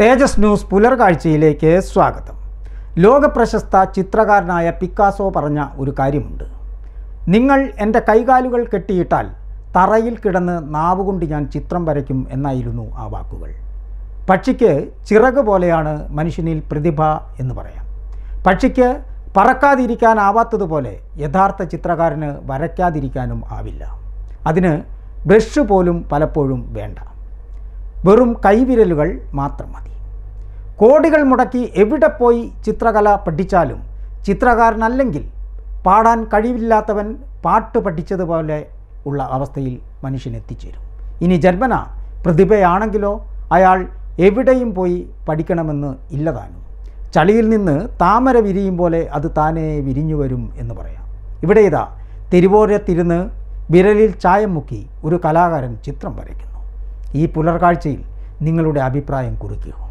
തേജസ് news പുലർകാഴ്ചയിലേക്ക് സ്വാഗതം ലോകപ്രശസ്ത ചിത്രകാരനായ Picasso പറഞ്ഞ ഒരു കാര്യമുണ്ട് നിങ്ങൾ എൻ്റെ കൈകാലുകൾ കെട്ടിയിട്ടാൽ തറയിൽ കിടന്ന് നാവുകൊണ്ട് ഞാൻ ചിത്രം വരയ്ക്കും എന്നായിരുന്നു ആ വാക്കുകൾ പക്ഷിക്ക് ചിറക് പോലെയാണ് മനുഷ്യനിൽ പ്രതിഭ എന്ന് പറയാം പക്ഷിക്ക് പറക്കാതിരിക്കാനാവാത്തതുപോലെ യഥാർത്ഥ ചിത്രകാരന് വരയ്ക്കാതിരിക്കാനും ആവില്ല അതിന് ബ്രഷ് പോലും പലപ്പോഴും വേണ്ട വെറും കൈവിരലുകൾ മാത്രം മതി കോടികൾ മുടക്കി എവിടെ പോയി ചിത്രകല പഠിച്ചാലും ചിത്രകാരനല്ലെങ്കിൽ പാടാൻ കഴിവില്ലാത്തവൻ പാട്ട് പഠിച്ചതുപോലെ ഉള്ള അവസ്ഥയിൽ മനുഷ്യൻ എത്തിച്ചേരും ഇനി ജന്മന പ്രതിഭയാണെങ്കിലോ അയാൾ എവിടെയും പോയി പഠിക്കണമെന്ന് ഇല്ലതാനും ചളിയിൽ നിന്ന് താമര വിരിയും പോലെ അത് താനേ വിരിഞ്ഞു വരും എന്ന് പറയാം ഇവിടെ ഇതാ തെരുവോരത്തിരുന്ന് വിരലിൽ ചായം മുക്കി ഒരു കലാകാരൻ ചിത്രം വരയ്ക്കുന്നു ഈ പുലർക്കാഴ്ചയിൽ നിങ്ങളുടെ അഭിപ്രായം കുറിക്കൂ